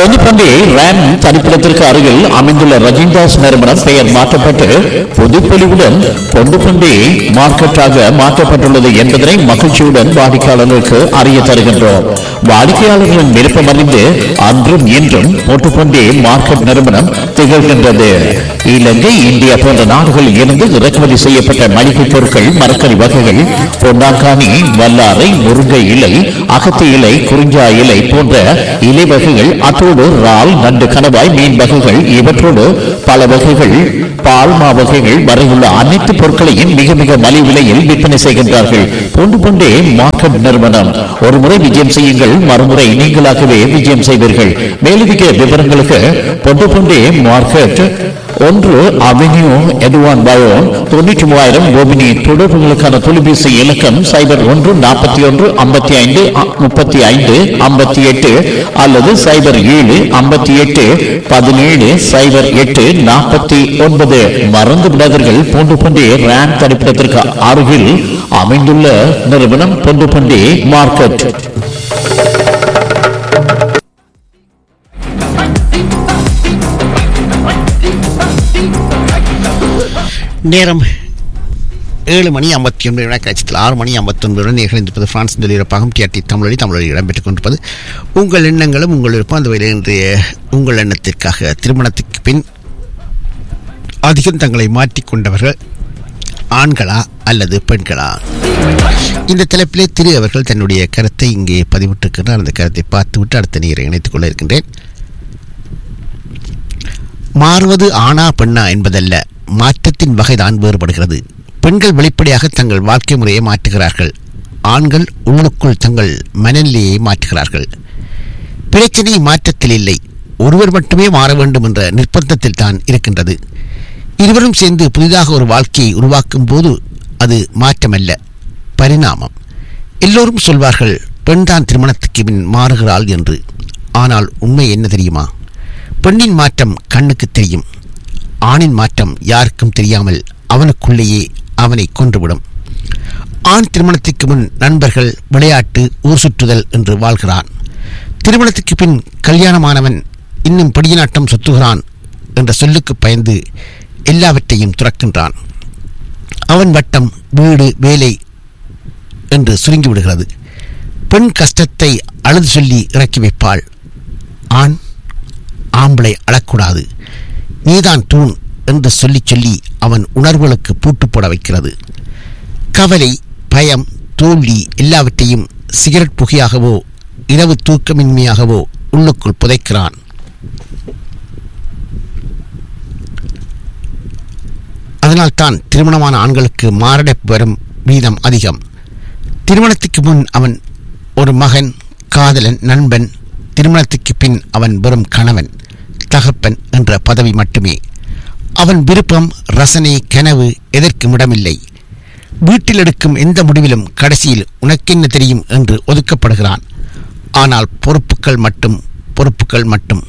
பொதுப்பண்டி RAM தனிப்பிடத்திற்கு அருகில் அமைந்துள்ள ரஜினிதாஸ் நிறுவனம் பெயர் மாற்றப்பட்டு புதுப்பொலிவுடன் பொதுப்பண்டி மார்க்கெட்டாக மாற்றப்பட்டுள்ளது என்பதனை மகிழ்ச்சியுடன் வாடிக்கையாளர்களுக்கு அறிய தருகின்றோம் வாடிக்கையாளர்களின் விருப்பம் அறிந்து அன்றும் இன்றும் பொட்டுப்பண்டி மார்க்கெட் நிறுவனம் திகழ்கின்றது இலங்கை இந்தியா போன்ற நாடுகளில் இருந்து இறக்குமதி செய்யப்பட்ட மளிகை பொருட்கள் மரக்கறி வகைகள் பொன்னாங்கானி வல்லாரை முருங்கை இலை அகத்தி இலை குறிஞ்சா இலை போன்ற இலை வகைகள் அத்தோடு இறால் நண்டு கணவாய் மீன் வகைகள் இவற்றோடு பல வகைகள் பால்மா வகைகள் வரையுள்ள அனைத்து பொருட்களையும் மிக மிக மலிவு விலையில் விற்பனை செய்கின்றார்கள் பொண்டு பொண்டே மார்க்கெட் நிறுவனம் ஒரு முறை விஜயம் செய்யுங்கள் மறுமுறை நீங்களாகவே விஜயம் செய்வீர்கள் மேலதிக விவரங்களுக்கு பொண்டு பொண்டே மார்க்கெட் ஒன்று அவென்யூ எதுவான் பயோன் தொண்ணூற்றி மூவாயிரம் கோபினி தொடர்புகளுக்கான தொலைபேசி இலக்கம் சைபர் ஒன்று நாற்பத்தி ஒன்று ஐம்பத்தி ஐந்து முப்பத்தி ஐந்து ஐம்பத்தி எட்டு அல்லது சைபர் ஏழு ஐம்பத்தி எட்டு பதினேழு சைபர் எட்டு நாற்பத்தி ஒன்பது மறந்து விடாதீர்கள் பூண்டு பண்டி ரேம் தடுப்பிடத்திற்கு அருகில் அமைந்துள்ள நிறுவனம் பூண்டு பண்டி மார்க்கெட் நேரம் ஏழு மணி ஐம்பத்தி ஒன்பது வினாக்காட்சியில் ஆறு மணி ஐம்பத்தி ஒன்பது நிகழ்ந்திருப்பது பிரான்ஸ் தொழிலப்பாகம் டிஆர்டி தமிழொலி தமிழொலி இடம்பெற்றுக் கொண்டிருப்பது உங்கள் எண்ணங்களும் உங்கள் விருப்பம் அந்த வகையில் இன்றைய உங்கள் எண்ணத்திற்காக திருமணத்துக்கு பின் அதிகம் தங்களை மாற்றிக்கொண்டவர்கள் ஆண்களா அல்லது பெண்களா இந்த தலைப்பிலே திரு அவர்கள் தன்னுடைய கருத்தை இங்கே பதிவிட்டிருக்கிறார் அந்த கருத்தை பார்த்துவிட்டு அடுத்த நீரை இணைத்துக் கொள்ள இருக்கின்றேன் மாறுவது ஆணா பெண்ணா என்பதல்ல மாற்றத்தின் வகைதான் வேறுபடுகிறது பெண்கள் வெளிப்படையாக தங்கள் வாழ்க்கை முறையை மாற்றுகிறார்கள் ஆண்கள் உள்ளுக்குள் தங்கள் மனநிலையை மாற்றுகிறார்கள் பிரச்சனை மாற்றத்தில் இல்லை ஒருவர் மட்டுமே மாற வேண்டும் என்ற நிர்பந்தத்தில் தான் இருக்கின்றது இருவரும் சேர்ந்து புதிதாக ஒரு வாழ்க்கையை உருவாக்கும் போது அது மாற்றமல்ல பரிணாமம் எல்லோரும் சொல்வார்கள் பெண்தான் திருமணத்துக்கு பின் மாறுகிறாள் என்று ஆனால் உண்மை என்ன தெரியுமா பெண்ணின் மாற்றம் கண்ணுக்கு தெரியும் ஆணின் மாற்றம் யாருக்கும் தெரியாமல் அவனுக்குள்ளேயே அவனை கொன்றுவிடும் ஆண் திருமணத்திற்கு முன் நண்பர்கள் விளையாட்டு ஊர் சுற்றுதல் என்று வாழ்கிறான் திருமணத்துக்கு பின் கல்யாணமானவன் இன்னும் படியநாட்டம் சுத்துகிறான் என்ற சொல்லுக்கு பயந்து எல்லாவற்றையும் துறக்கின்றான் அவன் வட்டம் வீடு வேலை என்று சுருங்கி விடுகிறது பெண் கஷ்டத்தை அழுது சொல்லி இறக்கி வைப்பாள் ஆண் ஆம்பளை அழக்கூடாது நீதான் தூண் என்று சொல்லி சொல்லி அவன் உணர்வுகளுக்கு பூட்டு போட வைக்கிறது கவலை பயம் தோல்வி எல்லாவற்றையும் சிகரெட் புகையாகவோ இரவு தூக்கமின்மையாகவோ உள்ளுக்குள் புதைக்கிறான் அதனால்தான் திருமணமான ஆண்களுக்கு மாரடைப்பு வரும் வீதம் அதிகம் திருமணத்துக்கு முன் அவன் ஒரு மகன் காதலன் நண்பன் திருமணத்துக்கு பின் அவன் வெறும் கணவன் தகப்பன் என்ற பதவி மட்டுமே அவன் விருப்பம் ரசனை கனவு எதற்கும் இடமில்லை வீட்டில் எடுக்கும் எந்த முடிவிலும் கடைசியில் உனக்கென்ன தெரியும் என்று ஒதுக்கப்படுகிறான் ஆனால் பொறுப்புகள் மட்டும் பொறுப்புகள் மட்டும்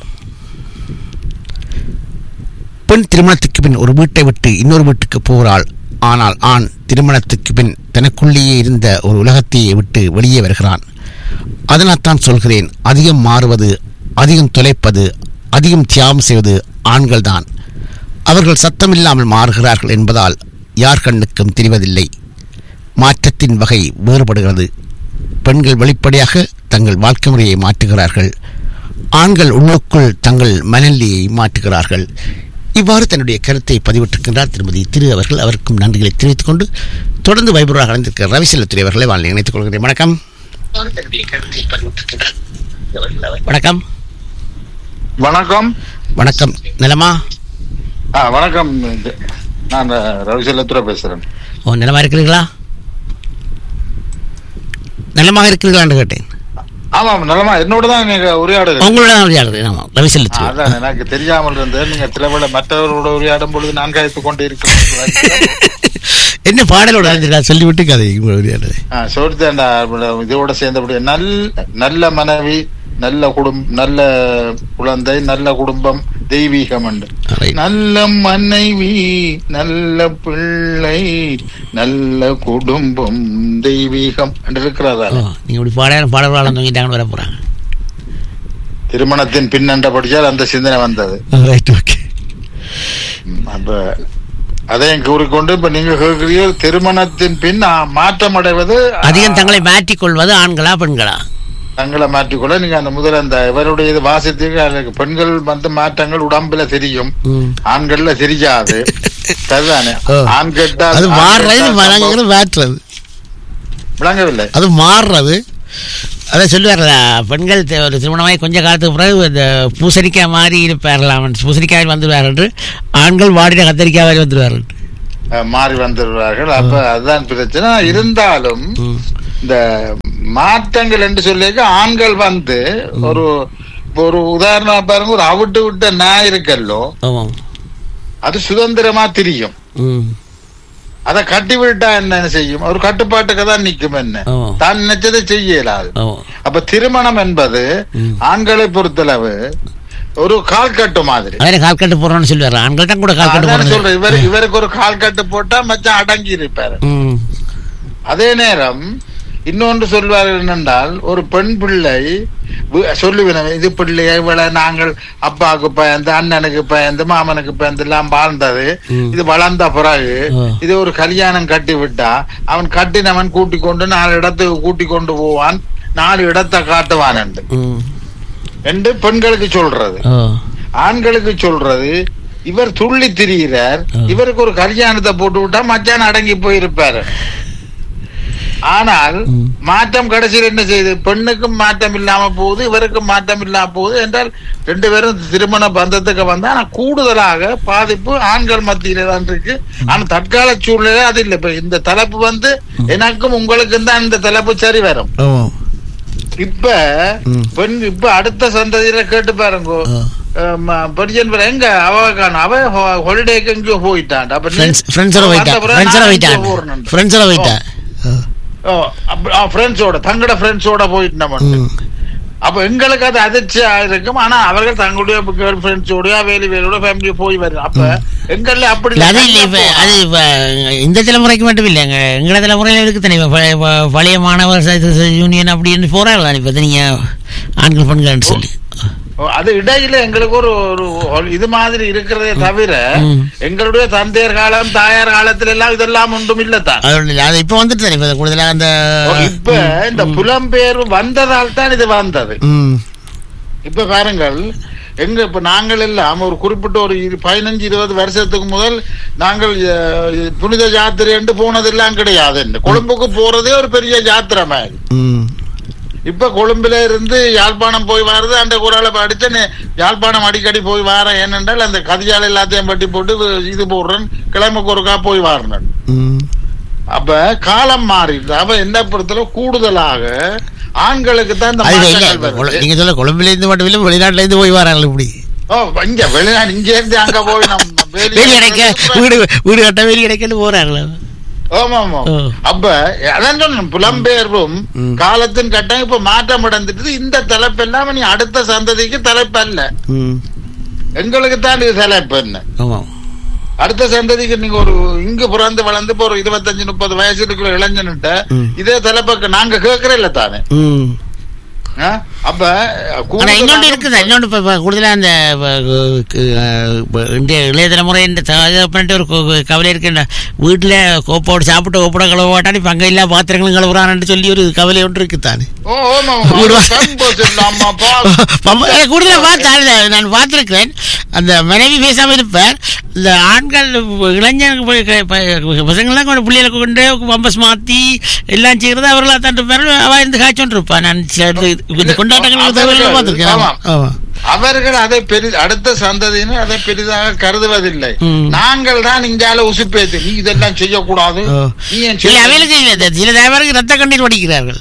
பெண் திருமணத்துக்கு பின் ஒரு வீட்டை விட்டு இன்னொரு வீட்டுக்கு போகிறாள் ஆனால் ஆண் திருமணத்துக்கு பின் தனக்குள்ளேயே இருந்த ஒரு உலகத்தையே விட்டு வெளியே வருகிறான் அதனால் தான் சொல்கிறேன் அதிகம் மாறுவது அதிகம் தொலைப்பது அதிகம் தியாகம் செய்வது ஆண்கள்தான் அவர்கள் சத்தமில்லாமல் மாறுகிறார்கள் என்பதால் யார் கண்ணுக்கும் தெரிவதில்லை மாற்றத்தின் வகை வேறுபடுகிறது பெண்கள் வெளிப்படையாக தங்கள் வாழ்க்கை முறையை மாற்றுகிறார்கள் ஆண்கள் உள்ளுக்குள் தங்கள் மனநிலையை மாற்றுகிறார்கள் இவ்வாறு தன்னுடைய கருத்தை பதிவிட்டிருக்கின்றார் திருமதி திரு அவர்கள் அவருக்கும் நன்றிகளை தெரிவித்துக் கொண்டு தொடர்ந்து வைபவராக அடைந்திருக்கிற ரவிசெல்லத்துறை அவர்களை வாழ்ந்து இணைத்துக் கொள்கிறேன் வணக்கம் வணக்கம் வணக்கம் வணக்கம் நிலமா ஆ வணக்கம் இது- நான் ரவிசெல்லத்துறை பேசுறேன் ஓ நிலமா இருக்கிறீர்களா நிலமாக இருக்கிறீர்களா என்று கேட்டேன் ஆமாம் நலமா என்னோட தான் நீங்க உரையாடுங்க உங்களோட தான் உரையாடுறேன் ஆமாம் ரவிசெல்லத்துறை அதான் எனக்கு தெரியாமல் இருந்தது நீங்க சில வேளை மற்றவர்களோட உரையாடும் பொழுது நான் கழித்து கொண்டு இருக்கிறேன் என்ன பாடலோட அறிஞ்சிருக்கா சொல்லிவிட்டு கதை உங்களோட உரையாடுறது சொல்லிட்டேன்டா இதோட சேர்ந்தபடி நல்ல நல்ல மனைவி நல்ல குடும்பம் நல்ல குழந்தை நல்ல குடும்பம் தெய்வீகம் உண்டு Right. நல்ல மனைவி நல்ல பிள்ளை நல்ல குடும்பம் தெய்வீகம் என்று இருக்கிறதா ஓ நீங்க இப்படி பாட பாடல்களால் தூங்கிட்டாங்கன்னு வர போறாங்க திருமணத்தின் பின்னண்ட படிச்சால் அந்த சிந்தனை வந்தது ரைட் ஓகே ம், அப்ப அதையும் கூறிக்கொண்டு இப்ப நீங்க கேட்கிறீர்கள் திருமணத்தின் பின் ஆ, மாற்றம் அடைவது அதிகம் தங்களை மாற்றிக் கொள்வது ஆண்களா பெண்களா தங்களை மாற்றிக்கொள்ள நீங்க அந்த முதல்ல அந்த இவருடைய இது வாசித்தீங்க அதுக்கு பெண்கள் வந்து மாற்றங்கள் உடம்புல தெரியும் ம். ஆண்கள்ல தெரியாது சரிதானே ஓ. ஆண் கேட்டால் அது ஆண் மாறுறது கேட்டால் வழங்குறது மாற்றுறது விளங்கவில்லை அது மாறுறது அதை சொல்லுவார்களா பெண்கள் தி- ஒரு திருமணமாய் கொஞ்ச காலத்துக்கு பிறகு இந்த பூசணிக்காய் மாதிரி இருப்பார்களாம் பூசணிக்காய் வந்துடுவார் என்று ஆண்கள் வாடின கத்தரிக்காய் மாதிரி வந்துடுவார்கள் அஹ், மாறி வந்துடுவார்கள் அப்ப அதுதான் பிரச்சனை இருந்தாலும் ம். இந்த மாற்றங்கள் என்று சொல்லிக்க ஆண்கள் வந்து ஒரு ஒரு உதாரணம் பாருங்க ஒரு அவிட்டு விட்ட நாய் இருக்கல்லோ ஆமாம் அது சுதந்திரமா திரியும் ம் அதை கட்டி விட்டா என்ன செய்யும் ஒரு கட்டுப்பாட்டுக்கு தான் நிக்கும் என்ன ஆமா. தான் நினைச்சதை செய்ய இயலாது ஆமாம் அப்ப திருமணம் என்பது ம். ஆண்களை பொறுத்தளவு ஒரு கால் கட்டு மாதிரி அதே கால் கட்டு போடுறோம்னு சொல்லுவார் ஆண்கள் தான் கூட கால் கட்டு அதான் போடுறது சொல்றேன் இவர் இவருக்கு ஒரு கால் கட்டு போட்டா மச்சான் அடங்கி இருப்பாரு ம் அதே நேரம் இன்னொன்று சொல்வார்கள் என்னென்றால் ஒரு பெண் பிள்ளை வி- சொல்லுவேன் இது பிள்ளையை இவளை நாங்கள் அப்பாவுக்கு பயந்து அண்ணனுக்கு பயந்து மாமனுக்கு பயந்து எல்லாம் வாழ்ந்தது ம். இது வளர்ந்த பிறகு ஆ. இது ஒரு கல்யாணம் கட்டி விட்டா அவன் கட்டினவன் கூட்டி கொண்டு நாலு இடத்துக்கு கூட்டி கொண்டு போவான் நாலு இடத்தை காட்டுவான் என்று ம் என்று பெண்களுக்கு சொல்றது ஓ ஆண்களுக்கு சொல்றது இவர் துள்ளி திரிகிறார் இவருக்கு ஒரு கல்யாணத்தை போட்டு விட்டா மச்சான் அடங்கி போயிருப்பாரு ஆனால் ம். மாற்றம் கடைசியில் என்ன செய்யுது பெண்ணுக்கும் மாற்றம் இல்லாம போகுது இவருக்கும் மாற்றம் இல்லாம போகுது என்றால் ரெண்டு பேரும் திருமண பந்தத்துக்கு வந்தா ஆனா கூடுதலாக பாதிப்பு ஆண்கள் மத்தியில தான் இருக்கு ஆனா தற்கால சூழ்நிலை அது இல்லை இப்ப இந்த தலைப்பு வந்து எனக்கும் உங்களுக்கும் தான் இந்த தலைப்பு சரி வரும் ஆமாம் இப்ப ம். பெண் இப்ப அடுத்த சந்ததியில கேட்டு பாருங்க ஆ. படிச்சன் பிறகு எங்க அவ காணும் அவ ஹாலிடேக்கு எங்கேயோ போயிட்டான் அப்ப நீ- ஃப்ரெண்ட்ஸ் ஃப்ரெண்ட்ஸோட அவ போயிட்டா வந்த பிறகு ஃப்ரெண்ட்ஸோட நான் போயிட்டா எங்கேயோ போறேன்னுட்டு. ஃப்ரெண்ட்ஸோட போயிட்டா ஃப்ரெண்ட்ஸோட தங்கட ஃப்ரெண்ட்ஸோட போயிட்டு ம் அப்ப எங்களுக்கு அது அதிர்ச்சியா இருக்கும் ஆனா அவர்கள் தங்களுடைய கேர்ள் ஃப்ரெண்ட்ஸோடய வேலி வேலையோட ஃபேமிலியோட போய் வருது அப்ப எங்கள்ல அப்படி இல்ல, அது இல்லை இப்ப அது இப்ப இந்த தலைமுறைக்கு மட்டும் இல்லைங்க எங்கள தலைமுறையில இருக்கு தானே இப்ப பழைய- ப- பழைய மாணவர் ச- ச- யூனியன் அப்படின்னு போறாங்களா இப்ப நீங்க ஆண்கள் பெண்கள்னு சொல்லி அது இடையில எங்களுக்கு ஒரு ஒரு இது மாதிரி இருக்கிறதே தவிர ம். எங்களுடைய தந்தையர் காலம் தாயார் காலத்துல எல்லாம் இதெல்லாம் ஒன்றும் இல்லத்தான் அது ஒண்ணும் இல்ல. அது இப்ப வந்துட்டு தானே இப்ப கூடுதலா அந்த இப்ப இந்த புலம்பெயர் வந்ததால் தான் இது வந்தது ம் இப்ப பாருங்கள் எங்க இப்ப நாங்கள் எல்லாம் ஒரு குறிப்பிட்ட ஒரு இரு- பதினஞ்சு இருபது வருஷத்துக்கு முதல் நாங்கள் அஹ், புனித யாத்திரை என்று போனதெல்லாம் கிடையாது கொழும்புக்கு போறதே ஒரு பெரிய யாத்திரை மாதிரி ம் இப்ப கொழும்புல இருந்து யாழ்ப்பாணம் போய் வாரது அந்த குரலை படிச்சு நே- யாழ்ப்பாணம் அடிக்கடி போய் வாரேன் ஏனென்றால் அந்த கதியால் எல்லாத்தையும் பட்டி போட்டு இது- இது போடுறேன் கிழமைக்கு ஒருக்கா போய் வாரேன் ம் அப்ப காலம் மாறிடுது அப்ப என்ன பொறுத்தளவு கூடுதலாக ஆண்களுக்கு தான் இந்த அது இல்ல மாற்றங்கள் இப்ப வருது. கொல- நீங்க சொல்ல கொழும்புல இருந்து மட்டும் இல்ல வெளிநாட்டுல இருந்து போய் வராங்க இப்படி ஓ இங்க வெளிநாடு இங்க இருந்து அங்க போய் நம்ம வேலி- வேலி கிடைக்க வீடு வீடு கட்ட வேலி கிடைக்கன்னு போறாங்களா ஆமா ஆமா ஓ. அப்ப அதான் சொன்னேன் புலம்பெயர்வும் ம். காலத்தின் கட்டம் இப்ப மாற்றம் அடைந்துட்டு இந்த தலைப்பு எல்லாம் நீ அடுத்த சந்ததிக்கு தலைப்பு அல்ல ம் எங்களுக்கு தான் இது தலைப்பு என்ன ஆமா அடுத்த சந்ததிக்கு நீங்க ஒரு இங்கு பிறந்து வளர்ந்து இப்ப ஒரு இருபத்தஞ்சு முப்பது வயசு இருக்கிற இளைஞன்ட்ட ம். இதே தலைப்புக்கு நாங்க கேட்கற இல்ல தானே ம் ஆ? அப்ப ஆனா கூடுதலாக- இன்னொன்று இருக்குது இன்னொன்று இப்போ இப்போ கூடுதலாக அந்த இப்போ, அஹ், இப்போ இந்திய இளைய தலைமுறை இந்த பண்ணிட்டு ஒரு கு- கவலை இருக்குன்ற வீட்டில் கோப்போடு சாப்பிட்டு கோப்போட கழுவ மாட்டான் இப்போ அங்கே இல்லா பாத்திரங்களும் கழுவுறான்னு சொல்லி ஒரு கவலை ஒன்று இருக்குத்தானே ஓ, ஆமா, ஆமா. வீடு வா- சம்பவம் சொல்லாமா, பா. கூடுதலாக பார்த்தேன் நான் பார்த்துருக்கிறேன் அந்த மனைவி பேசாமல் இருப்பார் இந்த ஆண்கள் இளைஞர்கள் போய் க- ப- பசங்கள்லாம் கொண்டு பிள்ளைகளை கொண்டு பம்பஸ் மாற்றி எல்லாம் செய்கிறது அவர்களாக தான் இருப்பார் அவள் இருந்து காய்ச்சோன்னு இருப்பான் நான் சில இது- இந்த கொண்டாட்டங்கள் தகவல்கள் பார்த்துருக்கேன் ஆமா. ஆமா அவர்கள் அதை பெரி அடுத்த சந்ததியினர் அதை பெரிதாக கருதுவதில்லை ம். நாங்கள் தான் இங்கால உசுப்பேத்து நீ இதெல்லாம் செய்யக்கூடாது ஓ. நீ ஏன் இல்லை செய்ய- அவைகளுக்கு இல்லை சில தேவருக்கு ரத்த கண்ணீர் வடிக்கிறார்கள்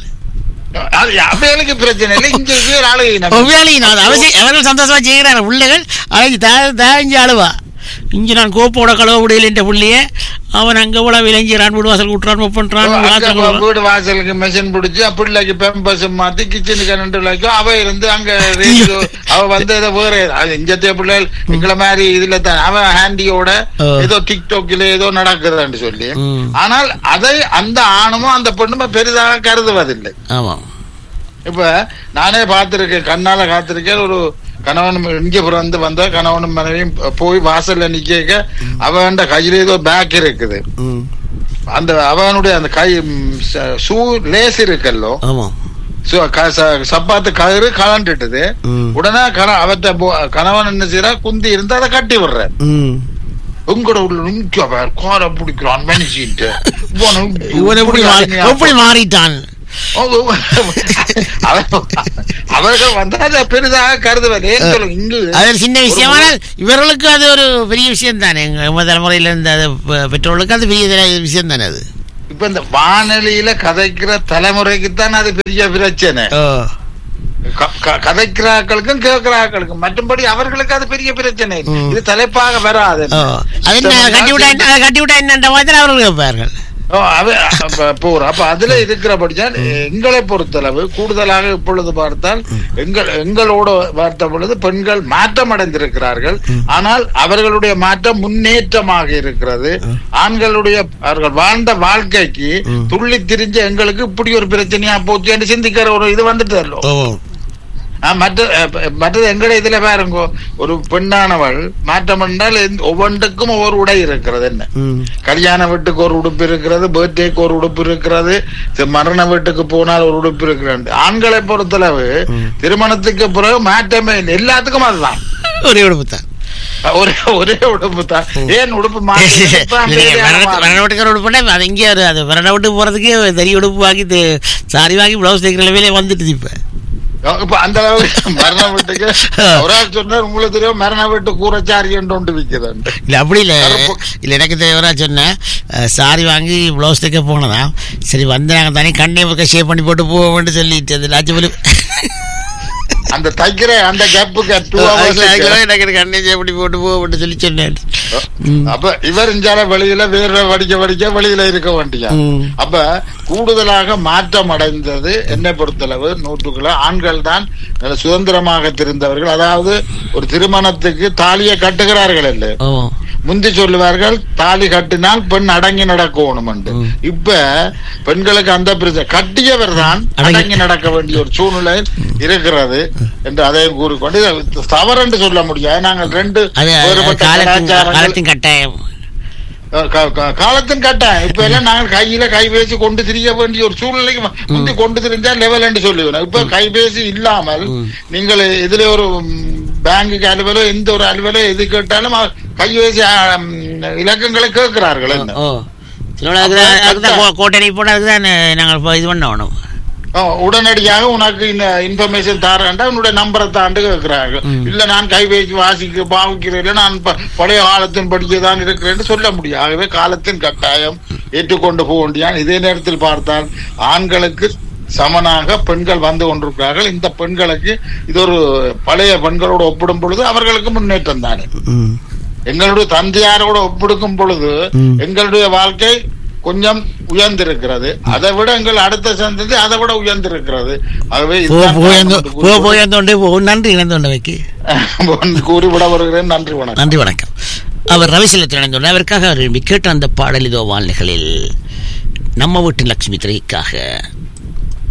அது அவைகளுக்கு பிரச்சனை இல்லை இங்க இருக்கிற ஆளுகை உண்மையாலேயும் நான் அவசியம் அவர்கள் சந்தோஷமா செய்கிறார்கள் பிள்ளைகள் அழகி தாஞ்சி அழுவா இங்கே நான் கோப்போட கழுவ முடியல என்ற புள்ளைய அவன் அங்கே கூட விளைஞ்சிறான் வீடு வாசல் விட்டுறான் ஒப்பன்றான் வாசல் அங்க வீடு வாசலுக்கு மெஷின் பிடிச்சு பிள்ளைக்கு பெம்பஸ் மாத்தி கிச்சனுக்கு ரெண்டு பிள்ளைக்கும் அவ இருந்து அங்க ரேடியோ அவ வந்து ஏதோ வேற அது இஞ்சத்தைய பிள்ளைகள் எங்களை மாதிரி இதுல தான் அவன் ஹேண்டியோட ஓ. ஏதோ டிக்டாக்ல ஏதோ நடக்குதுன்னு சொல்லி ம். ஆனால் அதை அந்த ஆணுமோ அந்த பெண்ணுமோ பெரிதாக கருதுவதில்லை ஆமாம் இப்ப நானே பார்த்திருக்கேன் கண்ணால காத்திருக்கேன் ஒரு கணவன் இங்க பிறந்து வந்த கணவனும் மனைவியும் போய் வாசல்ல நிக்க அவன் கையில ஏதோ பேக் இருக்குது ம் அந்த அவனுடைய அந்த கை ஷூ லேஸ் இருக்கல்லோ ஆமாம் சு- க- ச- சப்பாத்து கயிறு கலண்டுட்டுது ம். உடனே கண அவற்ற போ- கணவன் என்ன செய்யறா குந்தி இருந்து அதை கட்டி விடுற ம் உங்களோட உள்ள நிக்க கோர பிடிக்கிறான் மனுஷிட்டு இவன் எப்படி மாறி- எப்படி மாறிட்டான் அவர்கள் வந்து அதை பெரிதாக கருதுவது ஏன் சொல்லுங்க இங்கு அது ஒரு சின்ன விஷயம் ஆனால் இவர்களுக்கு அது ஒரு பெரிய விஷயம் தானே எங்க தலைமுறையில இருந்த அது பெ- பெற்றோர்களுக்கு அது பெரிய தெரிய- விஷயம் தானே அது இப்ப இந்த வானொலியில கதைக்கிற தலைமுறைக்கு தான் அது பெரிய பிரச்சனை ஓ க- க- கதைக்கிறாக்களுக்கும் கேட்கிறாக்களுக்கும் மற்றும்படி அவர்களுக்கு அது பெரிய பிரச்சனை இல்லை. ம். இது தலைப்பாக வராது ஓ அது என்ன கட்டி விட்டா என்ன- அதை கட்டி விட்டா என்னன்ற மாதிரி அவர்கள் கேட்பார்கள் ஓ, அவ- அப்ப போற அப்ப அதுல இருக்கிறபடிதான் எங்களை பொறுத்தளவு கூடுதலாக இப்பொழுது பார்த்தால் எங்கள் எங்களோட பார்த்த பொழுது பெண்கள் மாற்றம் அடைந்திருக்கிறார்கள் ஆனால் அவர்களுடைய மாற்றம் முன்னேற்றமாக இருக்கிறது ஆண்களுடைய அவர்கள் வாழ்ந்த வாழ்க்கைக்கு துள்ளி திரிஞ்ச எங்களுக்கு இப்படி ஒரு பிரச்சனையா போச்சு என்று சிந்திக்கிற ஒரு இது வந்துட்டு ஓ ஆ, மற்ற அஹ், மற்றது எங்கட இதுல பாருங்க ஒரு பெண்ணானவள் மாற்றம் என்றால் எந்த- ஒவ்வொன்றுக்கும் ஒவ்வொரு உடை இருக்கிறது என்ன ம் கல்யாண வீட்டுக்கு ஒரு உடுப்பு இருக்கிறது பர்த்டேக்கு ஒரு உடுப்பு இருக்கிறது சரி, மரண வீட்டுக்கு போனால் ஒரு உடுப்பு இருக்கிறது ஆண்களை பொறுத்தளவு திருமணத்துக்கு பிறகு மாற்றமே இல்லை எல்லாத்துக்கும் அதுதான் ஒரே உடுப்பு தான் ஒரே ஒரே உடுப்பு தான் ஏன் உடுப்பு மாற்றி வரட வீட்டுக்கு உடுப்புனா அது இங்கே ஒரு அது வரட வீட்டுக்கு போறதுக்கே தெரிய உடுப்பு வாங்கி தி- சாரி வாங்கி பிளவுஸ் தைக்கிற லெவலே வந்துட்டு இப்ப இப்ப அந்த அளவுக்கு மரண வீட்டுக்கு ஒரு ஆள் சொன்னார் உங்களுக்கு தெரியும் மரண வீட்டு கூறச்சாரி என்று ஒன்று விற்கிறது இல்ல அப்படி இல்ல கருப்பு. இல்ல எனக்கு தேவரா சொன்னேன் சாரி வாங்கி பிளவுஸ் தைக்க போனதா சரி வந்து நாங்க தனி கண்ணை பக்கம் ஷேப் பண்ணி போட்டு போவோம்னு சொல்லிட்டு அது லாச்சபலி அந்த தைக்கிற அந்த கேப்புக்கு டூ எனக்கு கண்ணை ஷேப் பண்ணி போட்டு போவோம்னு சொல்லி சொன்னேன் ம். அப்ப இவர் இஞ்சால வெளியில வேற வடிக்க வடிக்க வெளியில இருக்க வேண்டியா ம். அப்ப கூடுதலாக மாற்றம் அடைந்தது என்னை பொறுத்தளவு நூற்றுக்குள்ள ஆண்கள் தான் நல்ல சுதந்திரமாக தெரிந்தவர்கள் அதாவது ஒரு திருமணத்துக்கு தாலியை கட்டுகிறார்கள் இல்லை ஓ முந்தி சொல்லுவார்கள் தாலி கட்டினால் பெண் அடங்கி நடக்கணும் என்று இப்ப பெண்களுக்கு அந்த பிரச்சனை கட்டியவர் தான் அடங்கி- அடங்கி நடக்க வேண்டிய ஒரு சூழ்நிலை இருக்கிறது என்று அதையும் கூறிக்கொண்டு இது தவறு என்று சொல்ல முடியாது நாங்கள் ரெண்டு அது வேறுபட்ட காலத்தின் கலாச்சாரங்கள் காலத்தின் கட்டாயம் க- க- காலத்தின் கட்டாயம் இப்ப எல்லாம் நாங்கள் கையில கைபேசி கொண்டு திரிய வேண்டிய ஒரு சூழ்நிலைக்கு வ- முந்தி கொண்டு திரிஞ்சா லெவல் என்று சொல்லுவேன் இப்ப கைபேசி இல்லாமல் நீங்கள் இதுல ஒரு பேங்குக்கு அலுவலோ எந்த ஒரு அலுவலோ எது கேட்டாலும் அவ- கைபேசி ஆ, ம், இலக்கங்களை கேட்கிறார்கள் என்ன ஓ சில அதுக்கு அதுதான் கோ- கோட்டை போட்டு அதுக்கு தான் நாங்கள் இப்போ இது பண்ணணும் ஆ, உடனடியாக உனக்கு இந்த இன்ஃபர்மேஷன் தாரேன்டா உன்னுடைய நம்பரை தாண்டு கேட்கிறாங்க இல்ல நான் கைபேசி வாசிக்க பாவிக்கிறேன் இல்ல நான் ப- பழைய காலத்தின் படிக்கதான் இருக்கிறேன்னு சொல்ல முடியும் ஆகவே காலத்தின் கட்டாயம் ஏற்றுக்கொண்டு போக வேண்டியான் இதே நேரத்தில் பார்த்தால் ஆண்களுக்கு சமனாக பெண்கள் வந்து கொண்டிருக்கிறார்கள் இந்த பெண்களுக்கு இது ஒரு பழைய பெண்களோடு ஒப்பிடும் பொழுது அவர்களுக்கு முன்னேற்றம் தானே ம் எங்களுடைய தந்தையாரோட ஒப்பிடுக்கும் பொழுது ம். எங்களுடைய வாழ்க்கை கொஞ்சம் உயர்ந்திருக்கிறது அதை விட எங்கள் அடுத்த சந்ததி அதை விட உயர்ந்திருக்கிறது ஆகவே போ இதுதான் போயந்தோ நான் போ போயந்தோண்டே போ நன்றி இணைந்தோண்ட வைக்கு கூறி- கூறி விட வருகிறேன் நன்றி வணக்கம் நன்றி வணக்கம் அவர் ரவிசலத்தில் இணைந்தோண்ட அவருக்காக அவர் விரும்பி கேட்ட அந்த பாடல் இதோ வாழ்நிகளில் நம்ம வீட்டின் லட்சுமி திரைக்காக